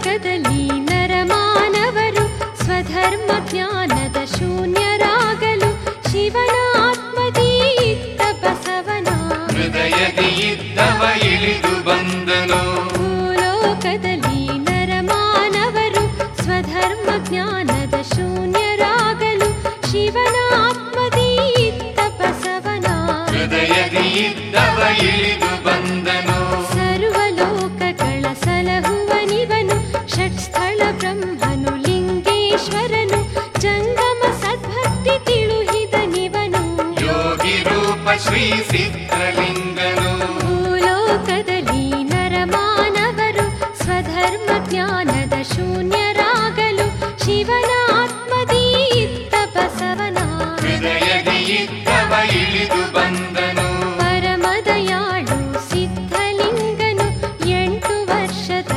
ಭೂಲೋಕದಲ್ಲಿ ನರಮಾನವರು ಸ್ವಧರ್ಮ ಜ್ಞಾನದ ಶೂನ್ಯರಾಗಲು ಶಿವನ ಆತ್ಮದಿ ಇದ್ದ ಬಸವನ ಹೃದಯದಿ ಇದ್ದವ ಇಳಿದು ಬಂದನು ಭೂಲೋಕದಲ್ಲಿ ನರಮಾನವರು ಸ್ವಧರ್ಮ ಜ್ಞಾನದ ಶೂನ್ಯರಾಗಲು ಶಿವನ ಆತ್ಮದಿ ಇದ್ದ ಬಸವನ ಹೃದಯದಿ ಇದ್ದವ ಇಳಿದು ಬಂದನು ಸರ್ವಲೋಕಗಳ ಸಲಹುವನಿವನು ಷಟ್ಸ್ಥಳ ಬ್ರಹ್ಮನು ಲಿಂಗೇಶ್ವರನು ಜಂಗಮ ಸದ್ಭಕ್ತಿ ತಿಳುಹಿದನಿವನು ಯೋಗಿ ರೂಪ ಶ್ರೀ ಸಿದ್ಧಲಿಂಗನು ಭೂಲೋಕದಲ್ಲಿ ನರಮಾನವರು ಸ್ವಧರ್ಮ ಜ್ಞಾನದ ಶೂನ್ಯರಾಗಲು ಶಿವನ ಆತ್ಮದಿ ಇದ್ದ ಬಸವನ ಹೃದಯದಿ ಇದ್ದವ ಇಳಿದು ಬಂದನು ಪರಮದಯಾಳು ಸಿದ್ಧಲಿಂಗನು ಎಂಟು ವರ್ಷದ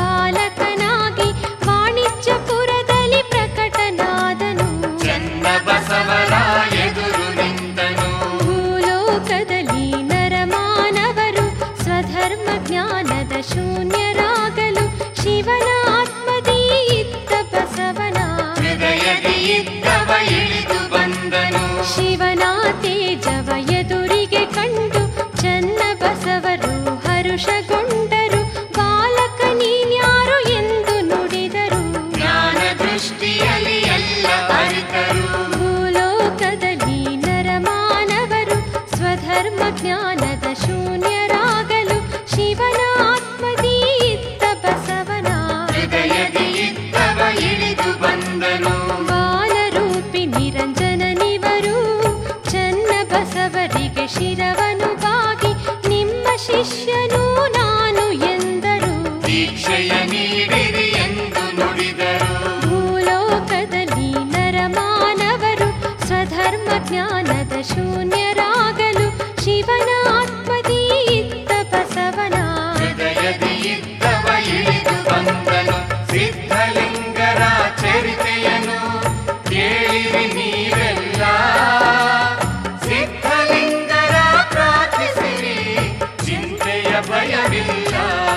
ಬಾಲಕನಾಗಿ ವಾಣಿಜ್ಯಪುರದಲ್ಲಿ ಪ್ರಕಟನಾದನು ಚನ್ನ ಬಸವರ ಎದುರು ನಿಂತನು ಭೂಲೋಕದಲ್ಲಿ ನರಮಾನವರು ಸ್ವಧರ್ಮ ಜ್ಞಾನದ ಶೂನ್ಯರಾಗಲು ಶಿವನ ಆತ್ಮದಿ ಇದ್ದ ಬಸವನ ಹೃದಯದಿ ಇದ್ದವ ಇಳಿದು ಬಂದನು ಶಿವನ ತೇಜವ ಎದುರಿಗೆ ಕಂಡು ಚನ್ನ ಬಸವರು ಹರುಷಗೊಂಡರು ಬಾಲಕ ನೀನ್ಯಾರು ಎಂದು ನುಡಿದರು ಜ್ಞಾನ ದೃಷ್ಟಿಯಲ್ಲಿ ಎಲ್ಲ ಅರಿತರು ಭೂಲೋಕದಲ್ಲಿ ನರಮಾನವರು ಸ್ವಧರ್ಮ ಜ್ಞಾನದ ಶೂನ್ಯರಾಗಲು ಶಿವನ ಆತ್ಮದಿ ಇದ್ದ ಬಸವನ ಹೃದಯದಿ ಇದ್ದವ ಇಳಿದು ಬಂದನು ಬಾಲರೂಪಿ ನಿರಂಜನನಿವರು ಚನ್ನ ಬಸವರಿಗೆ ಶಿರವನು ಬಾಗಿ ನಿಮ್ಮ ಶಿಷ್ಯನು ನಾನು ಎಂದರು ದೀಕ್ಷೆಯ ನೀಡಿರಿ ಎಂದು ನುಡಿದರು ಭೂಲೋಕದಲ್ಲಿ ನರಮಾನವರು ಸ್ವಧರ್ಮ ಜ್ಞಾನದ ಶೂನ್ಯರಾಗಲು ಶಿವನ ಆತ್ಮದಿ ಇದ್ದ ಬಸವನ ಹೃದಯದಿ ಇದ್ದವ ಇಳಿದು ಬಂದನು ಸಿದ್ಧಲಿಂಗರ ಚರಿತೆಯನು ಕೇಳಿರಿ ನೀವೆಲ್ಲ ಸಿದ್ಧಲಿಂಗರ ಪ್ರಾರ್ಥಿಸಿರಿ ಚಿಂತೆಯ ಭಯವಿಲ್ಲ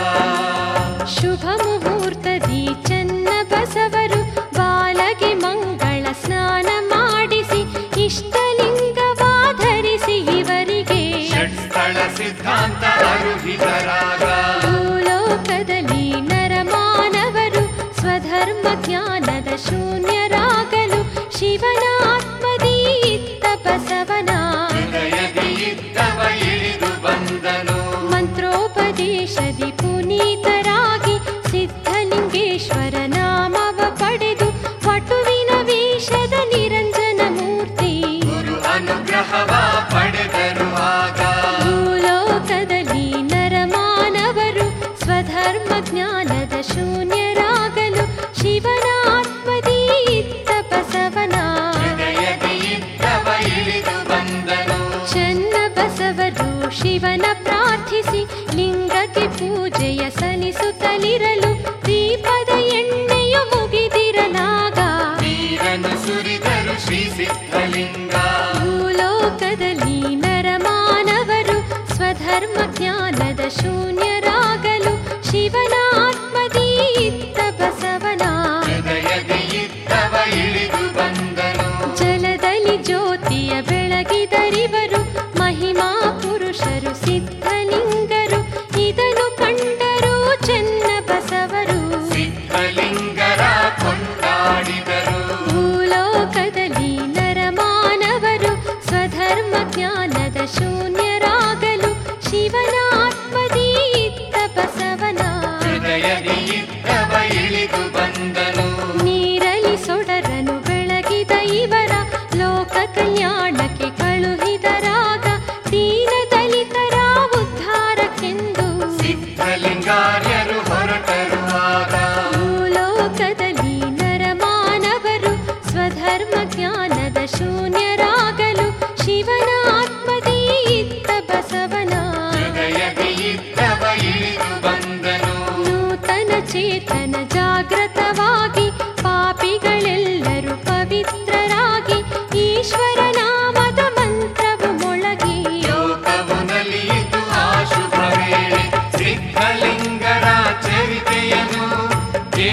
ಶುಭ ಮುಹೂರ್ತದಿ ಚನ್ನ ಬಸವರು ಬಾಲಗೆ ಮಂಗಳ ಸ್ನಾನ ಮಾಡಿಸಿ ಇಷ್ಟಲಿಂಗವಾಧರಿಸಿ ಇವರಿಗೆ ಷಟ್ಸ್ಥಳ ಸಿದ್ಧಾಂತ ಅರುಹಿತರಾಗ ಭೂಲೋಕದಲ್ಲಿ ನರಮಾನವರು ಸ್ವಧರ್ಮ ಜ್ಞಾನದ ಶೂನ್ಯರಾಗಲು ಶಿವನ ಆತ್ಮದಿ ಇದ್ದ ಬಸವನ ಹೃದಯದಿ ಇದ್ದವ ಇಳಿದು ಬಂದನು ಮಂತ್ರೋಪದೇಶದಿ ಪುನೀತರಾಗಿ ಸಿದ್ಧಲಿಂಗೇಶ್ವರ ನಾಮವ ಪಡೆದು ವಟುವಿನ ವೇಷದ ನಿರಂಜನ ಮೂರ್ತಿ ಗುರು ಅನುಗ್ರಹವ ಪಡೆದರು ಆಗ ಭೂಲೋಕದಲ್ಲಿ ನರಮಾನವರು ಸ್ವಧರ್ಮ ಜ್ಞಾನದ ಶೂನ್ಯರಾಗಲು ಶಿವನ ಆತ್ಮದಿ ಇದ್ದ ಬಸವನ ಹೃದಯದಿ ಇದ್ದವ ಇಳಿದು ಬಂದನು ಚನ್ನ ಬಸವರು ಶಿವನ ಪ್ರಾರ್ಥಿಸಿ ಲಿಂಗಕ್ಕೆ ಪೂಜೆಯ ಸಲ್ಲಿಸುತ್ತಲಿರಲು ದೀಪದ ಎಣ್ಣೆಯು ಮುಗಿದಿರಲಾಗ ನೀರನ್ನು ಸುರಿದರು ಶ್ರೀ ಸಿದ್ಧಲಿಂಗ ಭೂಲೋಕದಲ್ಲಿ ನರಮಾನವರು ಸ್ವಧರ್ಮ ಜ್ಞಾನದ ಶೂನ್ಯರಾಗಲು ಶಿವನ ಆತ್ಮದಿ ಇದ್ದ ಬಸವನ ಹೃದಯದಿ ಇದ್ದವ ಇಳಿದು ಬಂದನು ಜಲದಲ್ಲಿ ಜ್ಯೋತಿಯ ಬೆಳಗಿದರಿವರು ಮಹಿಮಾ ಪುರುಷರು ಸಿದ್ಧಲಿಂಗರು ಇದನ್ನು ಕಂಡರು ಚೆನ್ನ ಬಸವರು ಸಿದ್ಧಲಿಂಗರ ಕೊಂಡಾಡಿದರು ಭೂಲೋಕದಲ್ಲಿ ನರಮಾನವರು ಸ್ವಧರ್ಮ ಜ್ಞಾನದ ಶೂನ್ಯರಾಗಲು ಶಿವನ ಆತ್ಮದಿ ಇದ್ದ ಬಸವನ ಹೃದಯದಿ ಇದ್ದವ ಇಳಿದು ಬಂದನು ನೀರಲಿ ಸೊಡರನು ಬೆಳಗಿದ ಇವರ ಲೋಕ ಕಲ್ಯಾಣಕ್ಕೆ ಕಳುಹಿದರಾಗ ದೀನ ದಲಿತರ ಉದ್ಧಾರಕ್ಕೆಂದು ಸಿದ್ಧಲಿಂಗಾರ್ಯರು ಹೊರಟರುವಾಗ ಭೂಲೋಕದಲ್ಲಿ ನರಮಾನವರು ಸ್ವಧರ್ಮ ಜ್ಞಾನದ ಶೂನ್ಯರಾಗಲು ಶಿವನ ಆತ್ಮದಿ ಇದ್ದ ಬಸವನ ಹೃದಯದಿ ಇದ್ದವ ಇಳಿದು ಬಂದನು ನೂತನ ಚೇತನ ಜಾಗೃತವಾಗಿ ಪಾಪಿಗಳೆಲ್ಲರೂ ಪವಿತ್ರರಾಗಿ ಈಶ್ವರ ನಾಮದ ಮಂತ್ರವು ಮೊಳಗಿ ಲೋಕವು ನಲಿಯಿತು ಆ ಶುಭ ವೇಳೆ ಸಿದ್ಧಲಿಂಗರ ಚರಿತೆಯನು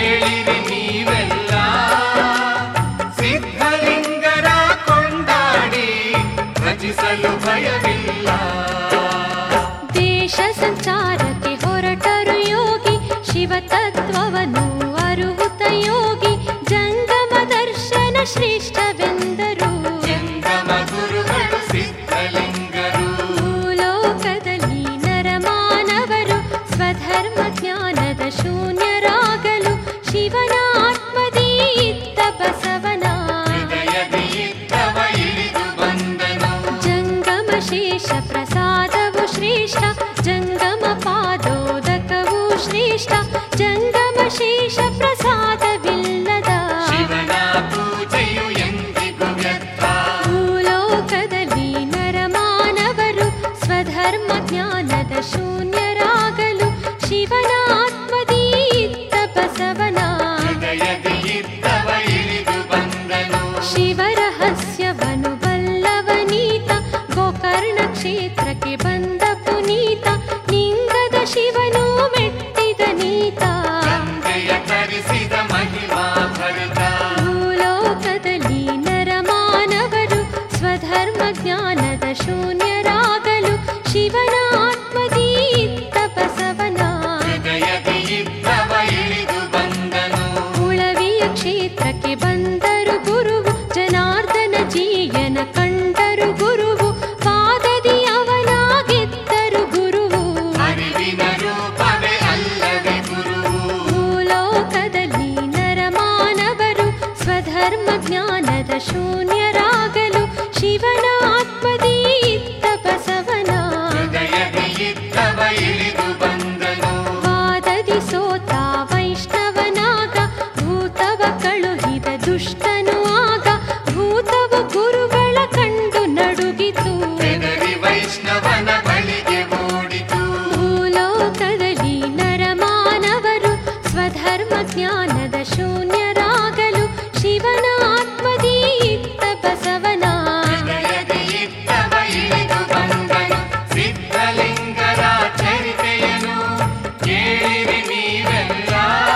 ಪ್ರಸಾದವಿಲ್ಲದ ಶಿವನ ಪೂಜೆಯು ಎಂದಿಗೂ ವ್ಯರ್ಥ ಭೂಲೋಕದಲ್ಲಿ ನರಮಾನವರು ಸ್ವಧರ್ಮ ಜ್ಞಾನದ ಶೂನ್ಯರಾಗಲು ಶಿವನ ಆತ್ಮದಿ ಇದ್ದ ಬಸವನ ಹೃದಯದಿ ಇದ್ದವ ಇಳಿದು ಬಂದನು ಶಿವರಹಸ್ಯವನು ಬಲ್ಲವನೀತ ಗೋಕರ್ಣ ಕ್ಷೇತ್ರಕ್ಕೆ ಬಂದ ಪುನೀತ ಲಿಂಗದ ಶಿವನು ಮೆಟ್ಟಿದ ನೀತ ಗಂಗೆಯ ಕರೆಸಿದ ಮಹಿಮಾ ಭರಿತ ಭೂಲೋಕದಲ್ಲಿ ನರಮಾನವರು ಸ್ವಧರ್ಮ ಜ್ಞಾನದ ಶೂನ್ಯರಾಗಲು ಶಿವನ ಆತ್ಮದಿ ಇದ್ದ ಬಸವನ ಹೃದಯದಿ ಇದ್ದವ ಇಳಿದು ಬಂದನು ಉಳವಿಯ ಕ್ಷೇತ್ರಕ್ಕೆ ಬಂದರು ಗುರುವು ಜನಾರ್ದನ ಜೀಯನ ಕಂಡರು ಗುರುವು ಪಾದದಿ ಅವನಾಗೆದ್ದರು ಗುರುವು ಅರಿವಿನ ರೂಪವೇ ಅಲ್ಲವೇ ಗುರುವು ಭೂಲೋಕದಲ್ಲಿ ನರಮಾನವರು ಸ್ವಧರ್ಮ ಜ್ಞಾನದ ಶೂನ್ಯರಾಗಲು ಶಿವನ ಆತ್ಮದಿ ಇದ್ದ ಬಸವನ ಹೃದಯದಿ ಇದ್ದವ ಇಳಿದು ಬಂದನು ವಾದದಿ ಸೋತ ವೈಷ್ಣವನಾಗ ಭೂತವ ಕಳುಹಿದ ದುಷ್ಟನು ಆಗ ಭೂತವು ಗುರುಗಳ ಕಂಡು ನಡುಗಿತು ಬೆದರಿ ವೈಷ್ಣವನ ಬಳಿಗೆ ಓಡಿತು ಭೂಲೋಕದಲ್ಲಿ ನರಮಾನವರು ಸ್ವಧರ್ಮ ಜ್ಞಾನದ ಶೂನ್ಯರಾಗಲು ಶಿವನ ಆತ್ಮದಿ ಇದ್ದ ಬಸವನ ಹೃದಯದಿ ಇದ್ದವ ಇಳಿದು ಬಂದನು ಸಿದ್ಧಲಿಂಗರ ಚರಿತೆಯನು ಕೇಳಿರಿ ನೀವೆಲ್ಲ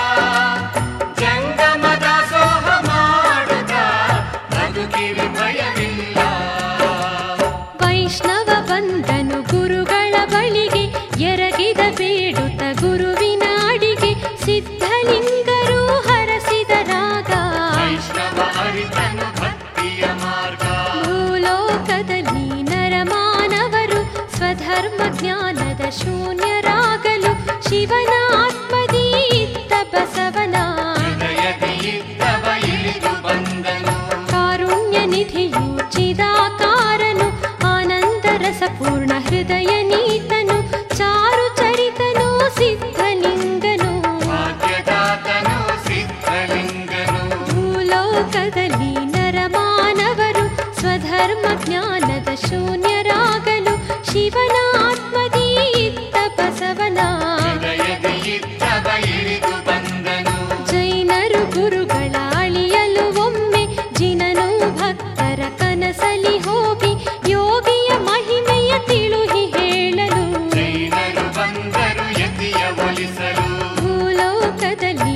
ಜಂಗಮದ ಸೋಹ ಮಾಡುತ್ತ ಬದುಕಿರಿ ಭಯವಿಲ್ಲ ವೈಷ್ಣವ ಬಂದನು ಗುರುಗಳ ಬಳಿಗೆ ಎರಗಿದ ಬೇಡುತ್ತ ಗುರುವಿನ ಅಡಿಗೆ ಸಿದ್ಧಲಿಂಗರು ಹರಸಿದ ರಾಗ ವೈಷ್ಣವ ಅರಿತನು ಭಕ್ತಿಯ ಮಾರ್ಗ ಭೂಲೋಕದಲ್ಲಿ ನರಮಾನವರು ಸ್ವಧರ್ಮ ಜ್ಞಾನದ ಶೂನ್ಯರಾಗಲು ಶಿವನ ಆತ್ಮದಿ ಇದ್ದ ಬಸವನ ಹೃದಯದಿ ಇದ್ದವ ಇಳಿದು ಬಂದನು ಕಾರುಣ್ಯ ನಿಧಿಯು ಚಿದಾಕಾರನು ಆನಂದ ರಸಪೂರ್ಣ ಹೃದಯ ನೀತನು ಚಾರು ಚರಿತನು ಸಿದ್ಧಲಿಂಗನು ಭಾಗ್ಯದಾತನು ಸಿದ್ಧಲಿಂಗನು ಭೂಲೋಕದಲ್ಲಿ ನರಮಾನವರು ಸ್ವಧರ್ಮ ಜ್ಞಾನದ ಶೂನ್ಯರಾಗಲು ಶಿವನ ಆತ್ಮದಿ ಇದ್ದ ಬಸವನ ಹೃದಯದಿ ಇದ್ದವ ಇಳಿದು ಬಂದನು ಜೈನರು ಗುರುಗಳ ಅಳಿಯಲು ಒಮ್ಮೆ ಜಿನನು ಭಕ್ತರ ಕನಸಲಿ ಹೋಗಿ ಯೋಗಿಯ ಮಹಿಮೆಯ ತಿಳುಹಿ ಹೇಳಲು ಜೈನರು ಬಂದರು ಯತಿಯ ಒಲಿಸಲು ಭೂಲೋಕದಲ್ಲಿ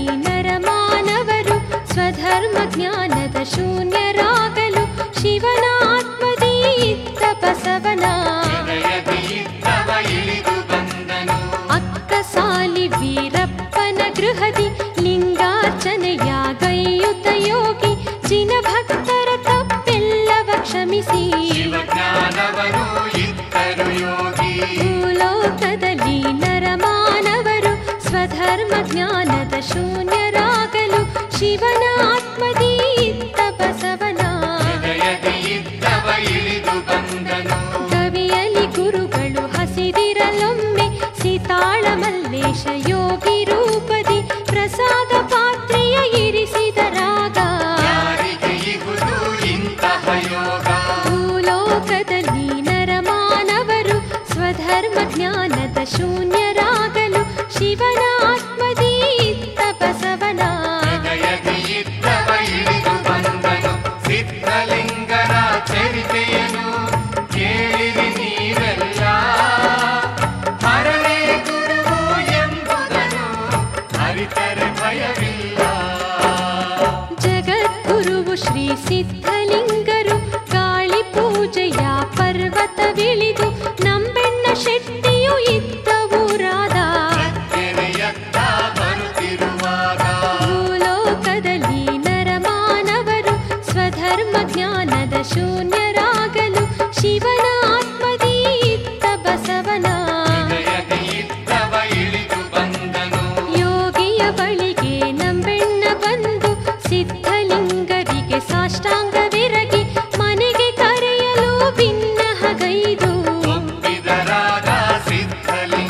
ನರಮಾನವರು ಸ್ವಧರ್ಮ ಜ್ಞಾನದ ಶೂನ್ಯರಾಗಲು ಶಿವನ ಆತ್ಮದಿ ಇದ್ದ ಬಸವನ ಹೃದಯದಿ ಇದ್ದವ ಇಳಿದು ಬಂದನು ಅಕ್ಕ ಸಾಲಿ ವೀರಪ್ಪನ ಗೃಹದಿ ಲಿಂಗಾರ್ಚನೆಯ ಗೈಯುತ ಯೋಗಿ ಜಿನ ಭಕ್ತರ ತಪ್ಪೆಲ್ಲವ ಕ್ಷಮಿಸಿ ಶಿವಜ್ಞಾನವನು ಇದ್ದರು ಯೋಗಿ ಭೂಲೋಕದಲ್ಲಿ ನರಮಾನವರು ಸ್ವಧರ್ಮ ಜ್ಞಾನದ ಶೂನ್ಯರಾಗಲು ಶಿವನ ಆತ್ಮದಿ ಇದ್ದ ಬಸವನ ಹೃದಯದಿ ಇದ್ದವ ಇಳಿದು ಬಂದನು ಕವಿಯಲಿ ಗುರುಗಳು ಹಸಿದಿರಲೊಮ್ಮೆ ಸೀತಾಳ ಮಲ್ಲೇಶ ಯೋಗಿ ರೂಪದಿ ಪ್ರಸಾದ ಪಾತ್ರೆಯ ಇರಿಸಿದ ರಾಗ ಯಾರಿಗೆ ಇಹುದು ಇಂತಹ ಯೋಗ ಭೂಲೋಕದಲ್ಲಿ ನರಮಾನವರು ಸ್ವಧರ್ಮ ಜ್ಞಾನದ ಶೂನ್ಯರಾಗಲು ಶಿವನ ಆತ್ಮದಿ ಇದ್ದ ಬಸವನ ಹೃದಯದಿ ಇದ್ದವ ಇಳಿದು ಬಂದನು ಸಿದ್ಧಲಿಂಗನ ಚರಿತೆಯನು ಕೇಳಿರಿ ನೀವೆಲ್ಲ ಹರನೇ ಗುರುವು ಎಂಬುದನು ಅರಿತರೆ ಭಯವಿಲ್ಲ ಜಗದ್ಗುರುವು ಶ್ರೀ ಸಿದ್ಧಲಿಂಗರು ಗಾಳಿ ಪೂಜೆಯ ಪರ್ವತವಿಳಿದು ನಂಬೆಣ್ಣ ಶೆಟ್ಟಿಯು ಇದ್ದ ಊರಾದ ಕೆರೆಯತ್ತ ಬರುತ್ತಿರುವಾಗ ಭೂಲೋಕದಲ್ಲಿ ನರಮಾನವರು ಸ್ವಧರ್ಮ ಜ್ಞಾನದ ಶೂನ್ಯರಾಗಲು ಶಿವನ ಆತ್ಮದಿ ಇದ್ದ ಬಸವನ ಹೃದಯದಿ ಇದ್ದವ ಇಳಿದು ಬಂದನು ಯೋಗಿಯ ಬಳಿಗೆ ನಂಬೆಣ್ಣ ಬಂದು ಸಿದ್ಧಲಿಂಗರಿಗೆ ಸಾಷ್ಟಾಂಗವಿರಗಿ ಮನೆಗೆ ಕರೆಯಲು ಭಿನ್ನಹಗೈದು ಒಪ್ಪಿದರಾಗ ಸಿದ್ಧಲಿಂಗ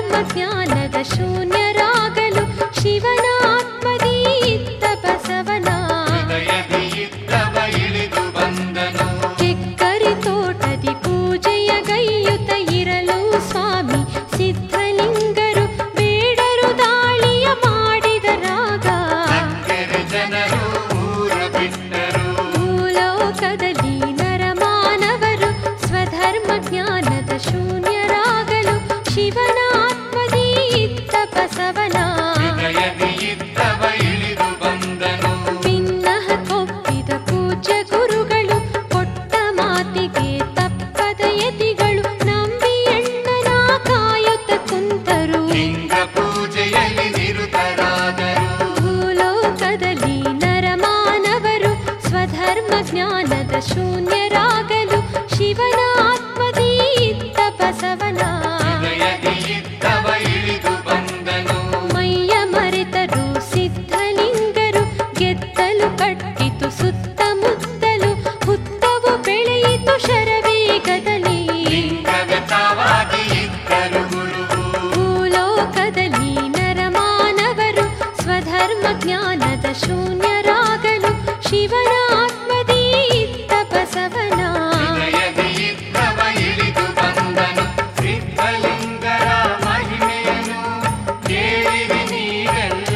ಸ್ವಧರ್ಮ ಜ್ಞಾನದ ಶೂನ್ಯರಾಗಲು ಶಿವನ ಆತ್ಮದಿ ಇದ್ದ ಬಸವನ ಹೃದಯದಿ ಇದ್ದವ ಇಳಿದು ಬಂದನು ಕೆಕ್ಕರಿ ತೋಟದಿ ಪೂಜೆಯ ಗೈಯುತ ಇರಲು ಸ್ವಾಮಿ ಸಿದ್ಧಲಿಂಗರು ಬೇಡರು ದಾಳಿಯ ಮಾಡಿದರಾಗ ಅಕ್ಕರೆ ಜನರು ಊರ ಬಿಟ್ಟರು ಭೂಲೋಕದಲ್ಲಿ ನರಮಾನವರು ಸ್ವಧರ್ಮ ಜ್ಞಾನದ ಶೂನ್ಯರಾಗಲು ಶಿವನ ಆತ್ಮದಿ ಇದ್ದ ಬಸವನ ಹೃದಯದಿ ಇದ್ದವ ಇಳಿದು ಬಂದನು ಭಿನ್ನಹ ಕೊಪ್ಪಿದ ಪೂಜ್ಯ ಗುರುಗಳು ಕೊಟ್ಟ ಮಾತಿಗೆ ತಪ್ಪದ ಯತಿಗಳು ನಂಬಿ ಅಣ್ಣನ ಕಾಯುತ್ತ ಕುಂತರು ಲಿಂಗ ಪೂಜೆಯಲ್ಲಿ ನಿರುತರಾದರು ಭೂಲೋಕದಲ್ಲಿ ನರಮಾನವರು ಸ್ವಧರ್ಮ ಜ್ಞಾನದ ಶೂನ್ಯರಾಗಲು ಶಿವನ ಆತ್ಮದಿ ಇದ್ದ ಬಸವನ ಹೃದಯದಿ ಇದ್ದವ ಇಳಿದು ಬಂದನು ಮೈಯ ಮರೆತರು ಸಿದ್ಧಲಿಂಗರು ಗೆದ್ದಲು ಕಟ್ಟಿತು ಸುತ್ತಮುತ್ತಲು ಹುತ್ತವು ಬೆಳೆಯಿತು ಶರವೇಗದಲ್ಲಿ ಲಿಂಗಗತವಾಗಿ ಇದ್ದರು ಗುರುವು ಭೂಲೋಕದಲ್ಲಿ ನರಮಾನವರು ಸ್ವಧರ್ಮ ಜ್ಞಾನದ ಶೂನ್ಯರಾಗಲು ಶಿವನ ಆತ್ಮದಿ ಇದ್ದ ಬಸವನ ಹೃದಯದಿ ಇದ್ದವ ಇಳಿದು ಬಂದನು ಸಿದ್ಧಲಿಂಗರ ಮಹಿಮೆಯನ್ನು ಕೇಳಿರಿ ನೀವೆಲ್ಲ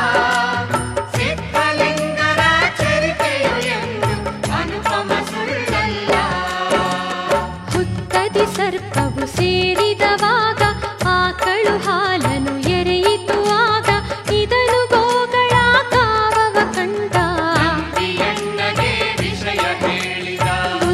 ಸಿದ್ಧಲಿಂಗರ ಚರಿತೆಯು ಎಂದು ಅನುಪಮ ಸುಳ್ಳಲ್ಲ ಹುತ್ತದಿ ಸರ್ಪವು ಸೇರಿದವಾಗ ಆಕಳು ಹಾಲನು ಎರೆಯಿತು ಆಗ ಇದನು ಗೋಗಳ ಕಾವವ ಕಂಡ ಎಣ್ಣಗೆ ವಿಷಯ ಹೇಳಿದ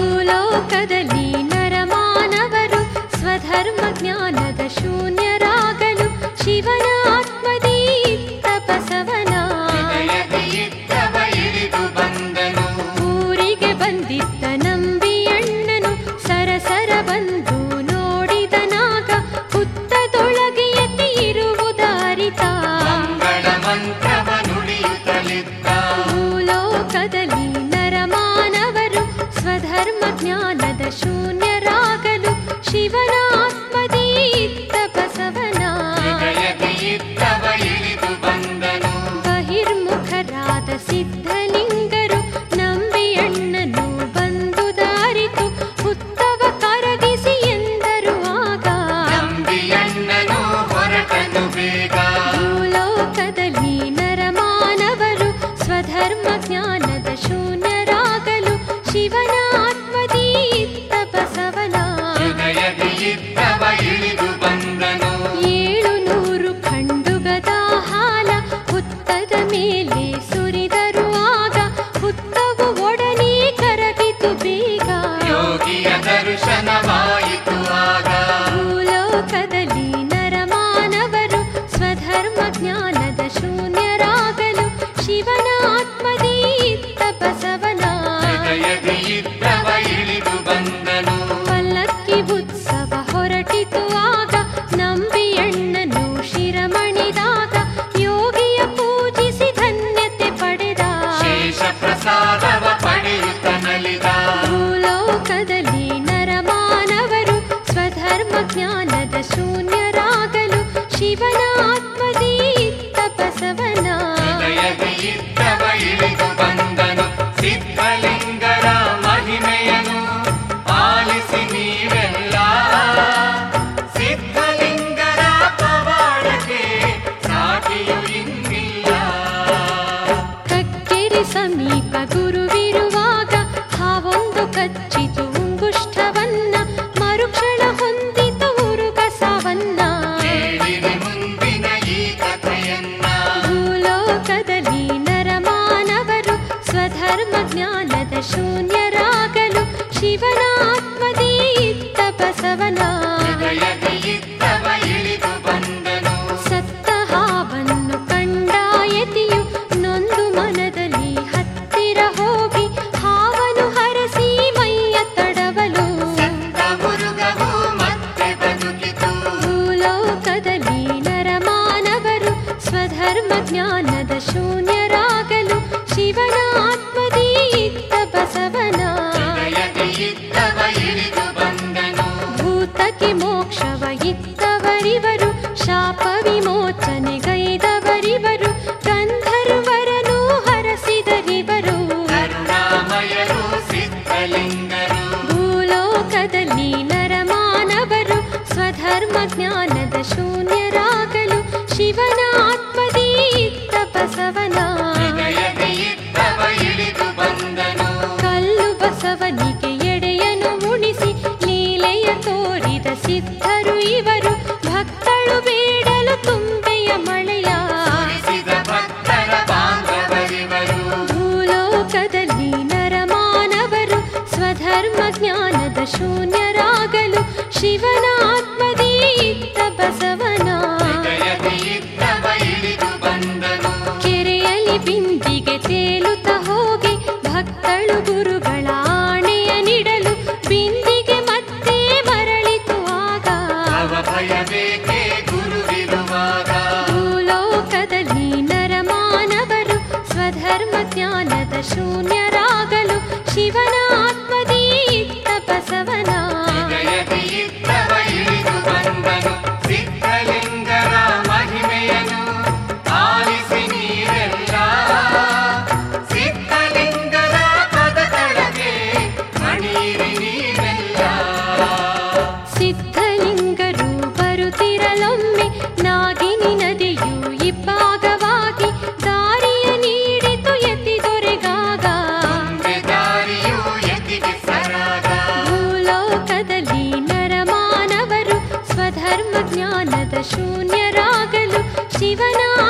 ಭೂಲೋಕದಲ್ಲಿ ನರಮಾನವರು ಸ್ವಧರ್ಮ ಜ್ಞಾನದ ಶೂನ್ಯರಾಗಲು ಶಿವನ ಆತ್ಮದಿ ಇದ್ದ ಬಸವನ ಹೃದಯದಿ ಇದ್ದವ ಇಳಿದು ಬಂದನು ಊರಿಗೆ ಬಂದಿದ್ದ ನಂಬಿ ಅಣ್ಣನು ಸರಸರ ಬಂದು ನೋಡಿದನಾಗ ಹುತ್ತದೊಳಗೆ ಯತಿ ಇರುವುದಾರಿತ ಮಂಗಳ ಮಂತ್ರವ ನುಡಿಯುತ್ತಲಿದ್ದ ಭೂಲೋಕದಲ್ಲಿ ನರಮಾನವರು ಸ್ವಧರ್ಮ ಜ್ಞಾನದ ಶೂನ್ಯರಾಗಲು ಶಿವನ ಆತ್ಮದಿ ಇದ್ದ ಬಸವನ ಹೃದಯದಿ ಇದ್ದವ ಇಳಿದು ಬಂದನು ಬಹಿರ್ಮುಖರಾದ ಸಿದ್ಧಲಿಂಗರು ನಂಬಿ ಅಣ್ಣನು ಬಂದು ದಾರಿತು ಹುತ್ತವ ಕರಗಿಸಿ ಎಂದರು ಆಗ ನಂಬಿಯಣ್ಣನು ಹೊರಟನು ಬೇಗ ಭೂಲೋಕದಲ್ಲಿ ನರಮಾನವರು ಸ್ವಧರ್ಮ ಜ್ಞಾನದ ಶೂನ್ಯರಾಗಲು ಶಿವನ ಆತ್ಮದಿ ಇದ್ದ ಬಸವನ ಹೃದಯದಿ ಇದ್ದವ ಇಳಿದು ಬಂದನು ಏಳು ನೂರು ಖಂಡುಗದ ಹಾಲ ಹುತ್ತದ ಮೇಲೆ ಸುರಿದರು ಆಗ ಹುತ್ತವು ಒಡನೆ ಕರಗಿತು ಬೇಗ ಯೋಗಿಯ ದರ್ಶನವಾಯಿತು ಆಗ ಭೂಲೋಕದಲ್ಲಿ ನರಮಾನವರು ಸ್ವಧರ್ಮ ಜ್ಞಾನದ ಶೂನ್ಯರಾಗಲು ಶಿವನ ಆತ್ಮದಿ ಇದ್ದ ಬಸವನ ಹೃದಯದಿ ಇದ್ದವ ಇಳಿದು ಬಂದನು ಪಲ್ಲಕ್ಕಿ ಉತ್ಸವ ಹೊರಟಿತು ಆಗ ನಂಬಿ ಅಣ್ಣನು ಶಿರಮಣಿದಾಗ ಯೋಗಿಯ ಪೂಜಿಸಿ ಧನ್ಯತೆ ಪಡೆದ ಶೇಷ ಪ್ರಸಾದವ ಪಡೆಯುತ್ತ ನಲಿದ ಭೂಲೋಕದಲ್ಲಿ ನರಮಾನವರು ಸ್ವಧರ್ಮ ಜ್ಞಾನದ ಶೂನ್ಯರಾಗಲು ಶಿವನ ಆತ್ಮದಿ ಇದ್ದ ಬಸವನ ಹೃದಯದಿ ಇದ್ದವ ಇಳಿದು ಬಂದನು ಸಿದ್ಧಲಿಂಗರ ಮಹಿಮೆಯನು ಆಲಿಸಿ ನೀವೆಲ್ಲ ಸಿದ್ಧಲಿಂಗರ ಪವಾಡಕ್ಕೆ ಸಾಟಿಯು ಇನ್ನಿಲ್ಲ ಕಕ್ಕೇರಿ ಸಮೀಪ ಗುರುವಿರುವಾಗ ಹಾವೊಂದು ಕಚ್ಚಿತು ಉಂಗುಷ್ಠವನ್ನ ಮರುಕ್ಷಣ ಹೊಂದಿತು ಉರುಗ ಸಾವನ್ನ ಕೇಳಿರಿ ಮುಂದಿನ ಈ ಕಥೆಯನ್ನ ಭೂಲೋಕದಲ್ಲಿ ನರಮಾನವರು ಸ್ವಧರ್ಮ ಜ್ಞಾನದ ಶೂನ್ಯರಾಗಲು ಶಿವನ ಆತ್ಮದಿ ಇದ್ದ ಬಸವನ ಹೃದಯದಿ ಇದ್ದವ ಇಳಿದು ಬಂದನು ಸತ್ತ ಹಾವನ್ನು ಕಂಡಾಯತಿಯು ನೊಂದು ಮನದಲ್ಲಿ ಹತ್ತಿರ ಹೋಗಿ ಹಾವನು ಹರಸಿ ಮೈಯ ತಡವಲು ಸತ್ತ ಮುರುಗವು ಮತ್ತೆ ಬದುಕಿತು ಭೂಲೋಕದಲ್ಲಿ ನರಮಾನವರು ಸ್ವಧರ್ಮ ಜ್ಞಾನದ ಶೂನ್ಯರಾಗಲು ಶಿವನ ಆತ್ಮದಿ ಇದ್ದ ಬಸವನ ಹೃದಯದಿ ಇದ್ದವ ಇಳಿದು ಬಂದನು ಭೂತಕ್ಕೆ ಮೋಕ್ಷವ ಇತ್ತವರಿವರು ಶಾ ಶಾಪ ವಿಮೋಚನೆಗೈದವರಿವರು ಗಂಧರ್ವರನು ಹರಸಿದರಿವರು ಕರುಣಾಮಯರು ಸಿದ್ಧಲಿಂಗರು ಭೂಲೋಕದಲ್ಲಿ ನರಮಾನವರು ಸ್ವಧರ್ಮ ಜ್ಞಾನದ ಶೂನ್ಯರಾಗಲು ಶಿವನ ಆತ್ಮದಿ ಇದ್ದ ಬಸವನ ಹೃದಯದಿ ಇದ್ದವ ಇಳಿದು ಬಂದನು ಕಲ್ಲು ಬಸವನಿಗೆ ಎಡೆಯನು ಉಣಿಸಿ ಲೀಲೆಯ ತೋರಿದ ಸಿದ್ಧರು ಇವರು ಭಕ್ತಳು ಬೇಡಲು ತುಂಬೆಯ ಮಳೆಯ ಸುರಿಸಿದ ಭಕ್ತರ ಬಾಂಧವರಿವರು ಭೂಲೋಕದಲ್ಲಿ ನರಮಾನವರು ಸ್ವಧರ್ಮ ಜ್ಞಾನದ ಶೂನ್ಯರಾಗಲು ಶಿವನ ಆತ್ಮದಿ ಇದ್ದ ಬಸವನ ಹೃದಯದಿ ಇದ್ದವ ಇಳಿದು ಬಂದನು ಕೆರೆಯಲ್ಲಿ ಬಿಂದಿಗೆ ತೇಲುತ್ತ ಹೋಗಿ ಭಕ್ತಳು ಗುರುಗಳ ಆಣೆಯ ನೀಡಲು ಬಿಂದಿಗೆ ಮತ್ತೆ ಮರಳಿತು ಆಗ ಅವ ಭಯಬೇಕೆ ಗುರುವಿರುವಾಗ ಭೂಲೋಕದಲ್ಲಿ ನರಮಾನವರು ಸ್ವಧರ್ಮ ಜ್ಞಾನದ ಶೂನ್ಯರಾಗಲು ಶಿವನ ಆತ್ಮದಿ ಇದ್ದ ಬಸವನ ಹೃದಯದಿ ಇದ್ದವ ಇಳಿದು ಬಂದನು ಸಿದ್ಧಲಿಂಗರ ಮಹಿಮೆಯನು ಆಲಿಸಿ ನೀರೆಲ್ಲ ಸಿದ್ಧಲಿಂಗದ ಪದದೊಳಗೆ ಮಣೀರಿ ನೀವೆಲ್ಲ ಸಿದ್ಧಲಿಂಗರು ಬರುತ್ತಿರಲೊಮ್ಮೆ ನಾಗಿನಿ ನದಿಯು ಇಬ್ಬಾಗವಾಗಿ ದಾರಿಯ ನೀಡಿತು ಎತ್ತಿ ದೊರೆಗಾಗ ದಾರಿಯು ಎದಿಗೆ ಸರಾಗ ಭೂಲೋಕದಲ್ಲಿ ನರಮಾನವರು ಸ್ವಧರ್ಮ ಜ್ಞಾನದ ಶೂನ್ಯರಾಗಲು ಶಿವನ